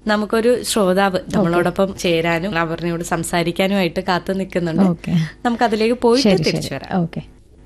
നമുക്കൊരു ശ്രോതാവ് നമ്മളോടൊപ്പം ചേരാനും അപർണയോട് സംസാരിക്കാനുമായിട്ട് കാത്തു നിൽക്കുന്നുണ്ട് ഓക്കെ നമുക്ക് അതിലേക്ക് പോയിട്ട് ശരി തിരിച്ചു ശരി വരാം ഓക്കെ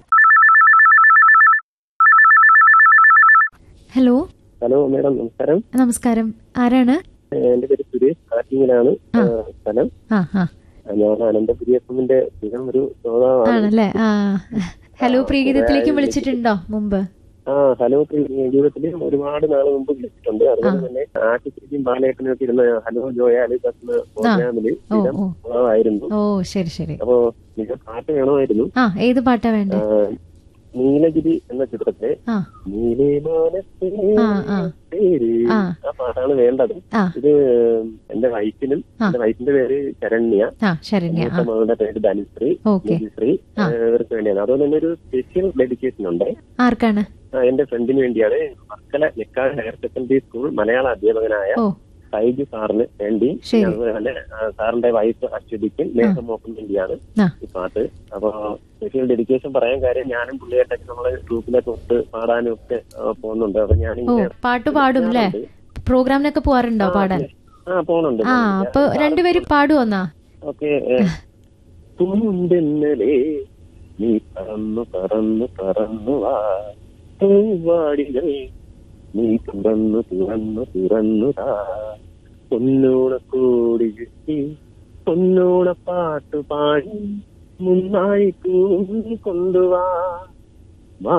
ഹലോ ഹലോ മാഡം നമസ്കാരം നമസ്കാരം ആരാണ് ഏഹ് എന്റെ പേര് സുരേഷ് ആറ്റിങ്ങിലാണ് ഏഹ് സ്ഥലം ആ ആ ഞാൻ അനന്തപുരി എഫിന്റെ സ്ഥിരം ഒരു ശ്രോതാവാണ് ആണല്ലേ ആ ഹലോ പ്രീഗീതത്തിലേക്ക് വിളിച്ചിട്ടുണ്ടോ മുമ്പ് ആ ഹലോ ജീവിതത്തിൽ ഒരുപാട് നാൾ മുമ്പ് വിളിച്ചിട്ടുണ്ട് അതുപോലെ തന്നെ ആട്ടിക്കും ബാലേട്ടനും ഒക്കെ ഇരുന്ന ഹലോ ജോയാലി എന്ന പ്രോഗ്രാമിൽ ഓ സ്ഥിരം ഓ ശ്രോതാവായിരുന്നു ഓ ശരി ശരി അപ്പോ നിങ്ങൾക്ക് പാട്ട് വേണമായിരുന്നു ആ ഏത് പാട്ടാ വേണ്ടേ ആ, നീലഗിരി എന്ന ചിത്രത്തെ ആ നീലേ മാനസേ ആ, ആ. പേര് ആ. ആ പാട്ടാണ് വേണ്ടത് ആ ഇത് എന്റെ വൈഫിനും ആ. എന്റെ വൈഫിന്റെ പേര് ശരണ്യ ആ ശരണ്യ ആ മൂത്ത മകളുടെ പേര് ധനുശ്രീ ഓക്കെ ശ്രീ ഇവർക്ക് വേണ്ടിയാണ് അതുപോലെ തന്നെ ഒരു സ്പെഷ്യൽ ഡെഡിക്കേഷൻ ഉണ്ട് ആർക്കാണ് ആ, എന്റെ ഫ്രണ്ടിന് വേണ്ടിയാണ് മക്കളെ നെക്കാട് ഹയർ സെക്കൻഡറി സ്കൂൾ മലയാള അധ്യാപകനായ ഓ സൈജു സാറിന് വേണ്ടി ശരി. അതുപോലെ തന്നെ ആ, സാറിന്റെ വൈഫ് അശ്വതിക്കും മേഘമോക്കും വേണ്ടിയാണ് ആ ഈ പാട്ട് അപ്പൊ സ്പെഷ്യൽ ഡെഡിക്കേഷൻ പറയാൻ കാര്യം ഞാനും പുള്ളിയായിട്ടൊക്കെ നമ്മളെ ഗ്രൂപ്പിലൊക്കെ ഒത്ത് പാടാനും ഒക്കെ ആ, പോകുന്നുണ്ട് അപ്പൊ ഓ ഞാനിങ്ങനെ പാട്ട് പാടും അല്ലേ പ്രോഗ്രാമിനൊക്കെ പോവാറുണ്ടോ പാടാൻ ആ പോകുന്നുണ്ട് ആ അപ്പൊ രണ്ടുപേരും പാടുവന്നാ ഓക്കെ പൂന്തെന്നലേ നീ പറന്നു പറന്നു പറന്നു വാ പൂവാടികൾ നീ തുറന്നു തുറന്നു തുറന്നു താ പൊന്നോണ കോടി ചുറ്റി പൊന്നോണ പാട്ടു പാടി മുന്നായി കൂടി കൊണ്ടുവാ വാ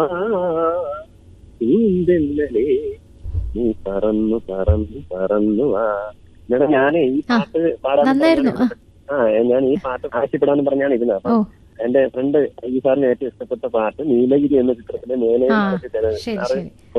പൂന്തെന്നലേ നീ പറന്നു പറന്നു പറന്നു വാ മേഡം ഞാനേ ഈ പാട്ട് പാടാൻ നന്നായിരുന്നു. ആ ഞാൻ ഈ പാട്ട് ആവശ്യപ്പെടാന്ന് പറഞ്ഞാണ് ഇരുന്നത് അപ്പൊ ഓ എന്റെ ഫ്രണ്ട് ഈ സാറിന് ഏറ്റവും ഇഷ്ടപ്പെട്ട പാട്ട് നീലഗിരി എന്ന ചിത്രത്തിലെ മേലെ ആ നടത്തി തരുന്നത്. ശരി സാറ് ശരി